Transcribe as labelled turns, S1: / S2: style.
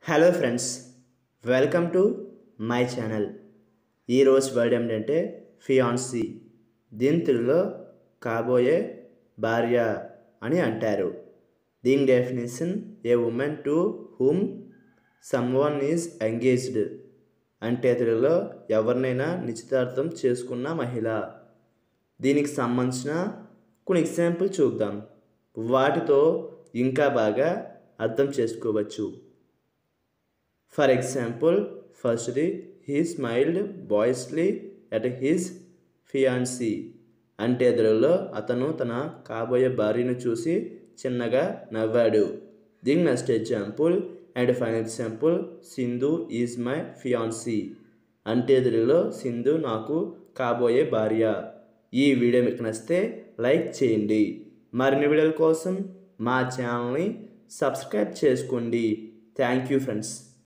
S1: hello friends welcome to my channel ఈరోజు word ఏమిటంటే fiancee దీని తెలుగులో కాబోయే భార్య అని అంటారు దీని definition a woman to whom someone is engaged అంటే తెలుగులో ఎవరినైనా నిశ్చితార్థం చేసుకున్న మహిళ దీనికి సంబంధించిన కొన్ని ఎగ్జాంపుల్ చూద్దాం వాటితో ఇంకా బాగా అర్థం చేసుకోవచ్చు ఫర్ ఎగ్జాంపుల్ ఫస్ట్ది he smiled boyishly at his fiancee అంటే ఎదురులో అతను తన కాబోయే భార్యను చూసి చిన్నగా నవ్వాడు దీని next example and final example Sindhu is my fiancee అంటే ఎదురులో సింధు నాకు కాబోయే భార్య ఈ వీడియో మీకు నచ్చితే లైక్ చేయండి మరిన్ని వీడియోల కోసం మా ఛానల్ని సబ్స్క్రైబ్ చేసుకోండి థ్యాంక్ యూ ఫ్రెండ్స్